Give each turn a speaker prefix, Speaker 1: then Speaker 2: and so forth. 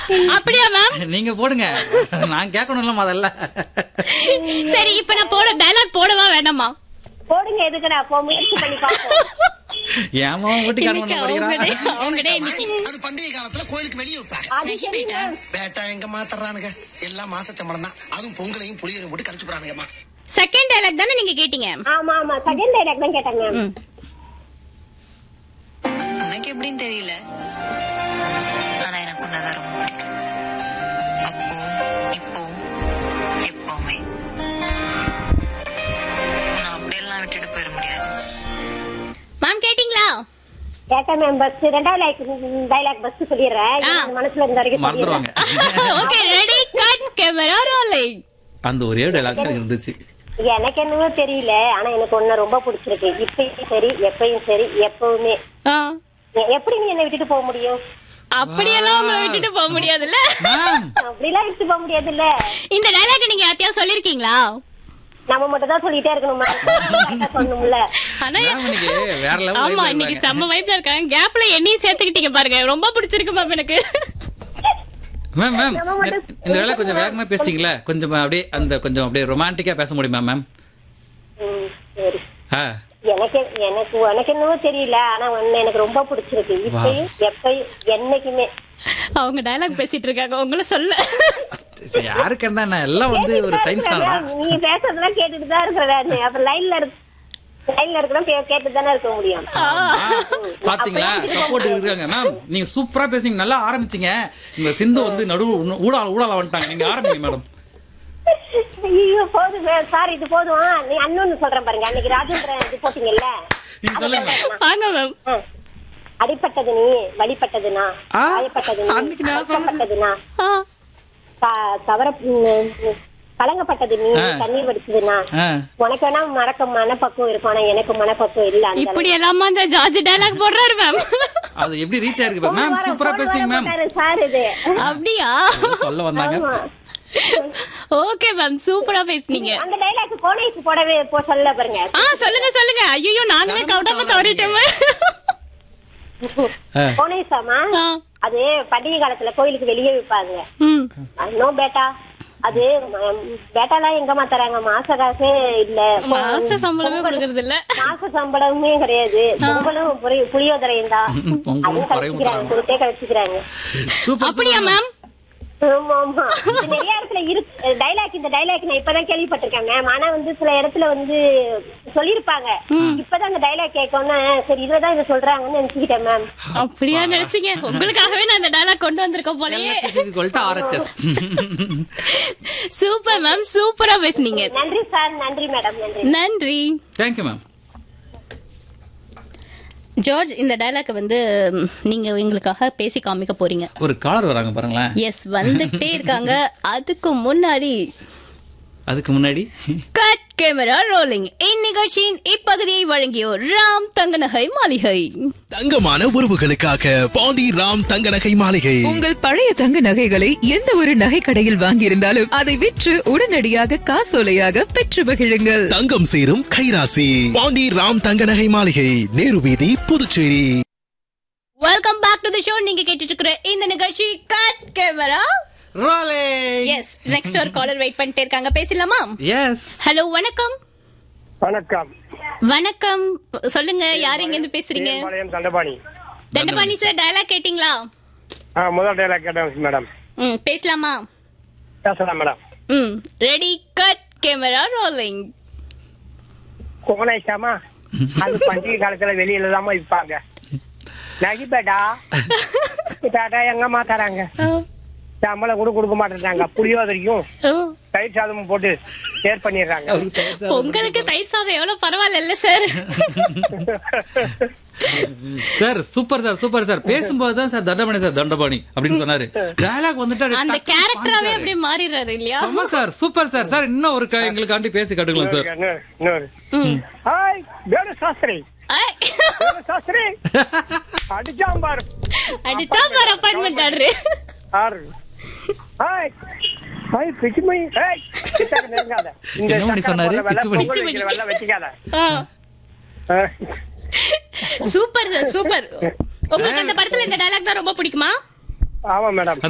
Speaker 1: அப்படியா மேம்
Speaker 2: நீங்க போடுங்க நான் கேட்கணும்ல முதல்ல
Speaker 1: சரி இப்ப நான் போட டயலாக் போடவா வேண்டாமா
Speaker 3: போடுங்க எதுக்குடா போ முயற்சி பண்ணி பார்ப்போம்
Speaker 2: ஏமா ஓட்டிக்காரன்
Speaker 1: இன்னைக்கு
Speaker 2: படிக்கிறான்
Speaker 1: அவங்களே அவங்களே இன்னைக்கு
Speaker 4: அது பண்டிகை காலத்துல கோயிலுக்கு வெளியே வைப்பாங்க
Speaker 3: அது சரி மேம்.
Speaker 4: பேட்டா எங்க மாத்தறானுங்க எல்லாம் மாச சம்பளம் தான் அதுவும் பொங்கலையும் புளியரையும் போட்டு கடிச்சு போறானுங்கம்மா
Speaker 1: செகண்ட் டயலாக் தானே நீங்க கேட்டீங்க
Speaker 3: ஆமா ஆமா செகண்ட் டைலாக் தான் கேட்டாங்க மேம்
Speaker 1: ம்.
Speaker 5: உனக்கு எப்படின்னு தெரியல ஆனா எனக்கு உன்னதான் ரொம்ப பிடிக்கும் அப்போ இப்போ எப்பவுமே நான் அப்படியெல்லாம் விட்டுட்டு போயிட முடியாது
Speaker 1: மேம் கேட்டீங்களா
Speaker 3: கேட்டேன் மேம் பஸ் ரெண்டாவது டைலாக் பஸ் சொல்லிடுறேன்
Speaker 1: ஆ.
Speaker 3: எனக்கு மனசுல இருந்த வரைக்கும்
Speaker 2: மறந்துடுவாங்க
Speaker 1: okay ready cut camera rolling
Speaker 2: அந்த ஒரே டைலாக் இருந்துச்சு
Speaker 3: சொல்லிடுறேன். எனக்கு என்னவோ தெரியல ஆனா எனக்கு ஒண்ணு ரொம்ப பிடிச்சிருக்கு இப்பயும் சரி எப்பயும் சரி எப்பவுமே எ- எப்படி நீ என்ன விட்டுட்டு போக முடியும்
Speaker 1: அப்படியெல்லாம் உங்களை விட்டுட்டு போக முடியாதுல்ல
Speaker 2: மேம்
Speaker 3: அப்படிலாம் விட்டு போக முடியாதுல்ல
Speaker 1: இந்த டயலாக் நீங்க யார்த்தையாவது சொல்லிருக்கீங்களா
Speaker 3: நம்ம மட்டும் தான் சொல்லிட்டே இருக்கணுமா கரெக்டா சொல்லணும்ல
Speaker 1: ஆனா
Speaker 2: மேம் இன்னைக்கு வேற level
Speaker 1: ஆமா
Speaker 2: vibe
Speaker 1: இன்னைக்கு
Speaker 2: இருக்காங்க.
Speaker 1: செம்ம வைப்ல இருக்காங்க கேப்ல என்னையும் சேர்த்துக்கிட்டீங்க பாருங்க ரொம்ப பிடிச்சிருக்கு மேம் எனக்கு
Speaker 2: மேம் மேம்
Speaker 3: நம்ம மட்டும்
Speaker 2: இந்த வேலை கொஞ்சம் வேகமா பேசிட்டீங்களா கொஞ்சம் அப்படியே அந்த கொஞ்சம் அப்படியே ரொமான்டிக்கா பேச முடியுமா மேம்
Speaker 3: ம், சரி
Speaker 2: ஆ
Speaker 3: எனக்கு எனக்கு எனக்கு என்னவோ தெரியல ஆனா ஒண்ணு எனக்கு ரொம்ப பிடிச்சிருக்கு இப்பயும் எப்பயும் என்னைக்குமே
Speaker 1: அவங்க டயலாக் பேசிட்டு இருக்காங்க உங்களை சொல்ல
Speaker 2: சரி, யாருக்கு இருந்தா என்ன எல்லாம் வந்து ஒரு சயின்ஸ் தானடா
Speaker 3: நீ பேசுறதெல்லாம் கேட்டுட்டு தான் இருக்கிற அப்ப லைன்ல இருக்கு லைன்ல இருக்கலாம் கேட்டு தானே இருக்க முடியும்
Speaker 2: பாத்தீங்களா சப்போர்ட் இருக்காங்க மேம் நீங்க சூப்பரா பேசுனீங்க நல்லா ஆரம்பிச்சீங்க இந்த சிந்து வந்து நடு ஊடால ஊடால வந்துட்டாங்க நீங்க ஆரம்பிங்க மேடம்
Speaker 3: ஐயோ போதும் சார் இது போதும் நீ அண்ணன்னு சொல்றேன் பாருங்க அன்னைக்கு ராஜேந்திரன் இது போட்டீங்கல்ல
Speaker 2: நீங்க சொல்லுங்க
Speaker 1: வாங்க மேம்
Speaker 3: ஆ. அடிப்பட்டது நீ வழிபட்டதுனா
Speaker 2: ஆ,
Speaker 3: காயப்பட்டது நீ
Speaker 2: அன்னைக்கு நான் சொன்னது.
Speaker 3: கஷ்டப்பட்டதுனா க- கவர ம், கலங்கப்பட்டது நீ
Speaker 2: ஆ.
Speaker 3: தண்ணீர் வடிச்சதுனா
Speaker 2: ஆ.
Speaker 3: உனக்கு வேணா மறக்க மனப்பக்குவம் இருக்கும் ஆனா எனக்கு மனப்பக்குவம் இல்ல அந்த
Speaker 1: இப்படி எல்லாமா அந்த ஜார்ஜ் டயலாக் போடுறாரு மேம்
Speaker 2: அது எப்படி ரீச் ஆயிருக்கு பாரு. மேம் சூப்பரா பேசுறீங்க மேம்
Speaker 3: சார் இது
Speaker 1: அப்படியா
Speaker 2: சொல்ல வந்தாங்க
Speaker 3: ஆமா.
Speaker 1: ஓகே மேம் சூப்பரா பேசுனீங்க
Speaker 3: அந்த டைலாக் கோனைக்கு போடவே போ சொல்ல பாருங்க
Speaker 1: ஆ சொல்லுங்க சொல்லுங்க ஐயோ நாங்களே கவுடாம தவறிட்டோமே
Speaker 2: ஆ.
Speaker 3: கோனேசாமா
Speaker 1: ஆ.
Speaker 3: அது பண்டிகை காலத்துல கோயிலுக்கு வெளியே விற்பாங்க
Speaker 1: ம்.
Speaker 3: நோ பேட்டா அது ம், பேட்டாலாம் எங்கம்மா தராங்க மாச காசே இல்ல
Speaker 1: மாச சம்பளமே கொடுக்கறது இல்ல
Speaker 3: மாச சம்பளமே கிடையாது பொங்கலும் புரி- புளியோதரையும் தான்
Speaker 2: பொங்கலும்
Speaker 3: அதுவும்
Speaker 2: குறையும்
Speaker 3: கழிச்சுக்கிறாங்க
Speaker 2: தராங்க.
Speaker 3: கொடுத்தே கழிச்சுக்கிறாங்க
Speaker 2: சூப்பர்
Speaker 1: அப்படியா
Speaker 2: சூப்பர்
Speaker 1: மேம்
Speaker 3: ஆமா ஆமா இது நிறைய இடத்துல இருக்கு டைலாக் இந்த டைலாக் நான் இப்பதான் கேள்விப்பட்டிருக்கேன் மேம் ஆனா வந்து சில இடத்துல வந்து சொல்லிருப்பாங்க இப்பதான் அந்த டைலாக் கேட்கணும்னா சரி இதுதான் இதை சொல்றாங்கன்னு நினைச்சுக்கிட்டேன் மேம்
Speaker 1: அப்படியா நினைச்சீங்க உங்களுக்காகவே நான் இந்த டயலாக் கொண்டு வந்திருக்கேன் போலயே
Speaker 2: ஆர்எச்எஸ்
Speaker 1: சூப்பர் மேம் சூப்பரா பேசுனீங்க
Speaker 3: நன்றி சார் நன்றி மேடம் நன்றி
Speaker 1: நன்றி
Speaker 2: தேங்க்யூ மேம்
Speaker 1: ஜார்ஜ் இந்த டயலாக் வந்து ம், நீங்க எங்களுக்காக பேசி காமிக்க போறீங்க
Speaker 2: ஒரு காலர் வராங்க பாருங்களேன்
Speaker 1: எஸ் வந்துட்டே இருக்காங்க அதுக்கு முன்னாடி
Speaker 2: அதுக்கு முன்னாடி
Speaker 1: கட் கேமரா ரோலிங் இந்நிகழ்ச்சியின் இப்பகுதியை வழங்கியோர் ராம் தங்கநகை மாளிகை
Speaker 6: தங்கமான உறவுகளுக்காக பாண்டி ராம் தங்க நகை மாளிகை
Speaker 7: உங்கள் பழைய தங்க நகைகளை எந்த ஒரு நகை கடையில் வாங்கியிருந்தாலும் அதை விற்று உடனடியாக காசோலையாக பெற்று மகிழுங்கள்
Speaker 6: தங்கம் சேரும் கைராசி பாண்டி ராம் தங்க நகை மாளிகை நேரு வீதி Puducherry
Speaker 1: welcome back to the show நீங்க கேட்டுட்டு இருக்கிற இந்த நிகழ்ச்சி கட் கேமரா
Speaker 2: ரோலே
Speaker 1: எஸ் நெக்ஸ்ட் ஒரு காலர் வெயிட் பண்ணிட்டே இருக்காங்க பேசலாமா
Speaker 2: எஸ்
Speaker 1: ஹலோ வணக்கம்
Speaker 8: வணக்கம்
Speaker 1: வணக்கம் சொல்லுங்க யார் எங்க இருந்து பேசுறீங்க
Speaker 8: பாளையம் தண்டபாணி
Speaker 1: தண்டபாணி சார் டயலாக் கேட்டிங்களா
Speaker 8: ஆ முதல் டைலாக் கேட்டேன் மேடம்
Speaker 1: ம் பேசலாமா
Speaker 8: பேசலாம் மேடம்
Speaker 1: ம் ரெடி கட் கேமரா ரோலிங்
Speaker 8: கோனேஷாமா அது பண்டிகை காலத்துல வெளியில தாமா விற்பாங்க நகி பேட்டா பேட்டா எங்கம்மா தராங்க சம்பளம் கூட கொடுக்க மாட்டேங்கிறாங்க புளியோதரையும் தயிர் சாதமும் போட்டு ஷேர் பண்ணிடுறாங்க
Speaker 1: உங்களுக்கு தயிர் சாதம் எவ்வளவு பரவாயில்ல இல்ல sir
Speaker 2: sir super sir super sir பேசும்போது தான் சார் தண்டபாணி சார் தண்டபாணி அப்படின்னு சொன்னாரு டயலாக் வந்துட்டு அப்படியே
Speaker 1: அந்த
Speaker 2: டக்குனு
Speaker 1: கேரக்டராவே
Speaker 2: பாஞ்சாரு.
Speaker 1: அப்படியே மாறிடுறாரு இல்லையா
Speaker 2: செம்ம சார் சூப்பர் சார் சார் இன்னும் ஒரு க- எங்களுக்காண்டி பேசி கட்டுக்கலாம் சார்
Speaker 8: இன்னொரு, இன்னொரு ஹாய் வேணு சாஸ்திரி
Speaker 1: ஐ,
Speaker 8: வேணு சாஸ்திரி அடிச்சாம் பாரு
Speaker 1: அடிச்சா பாரு அப்பாயின்மெண்ட் ஆர்டர்
Speaker 8: ஆறு ஹாய் ஹாய் பிச்சுமணி ஹேய் கிட்டக்க நெருங்காத இந்த
Speaker 2: என்ன மணி சொன்னாரு?
Speaker 8: சக்கரை போடுற
Speaker 2: பிச்சுமணி.
Speaker 8: வெள்ளை பொங்கல் வைக்கிற வெள்ளை வச்சுக்காத
Speaker 1: சூப்பர் சார் சூப்பர் உங்களுக்கு இந்த படத்துல இந்த டயலாக் தான் ரொம்ப பிடிக்குமா
Speaker 8: ஆமா மேடம்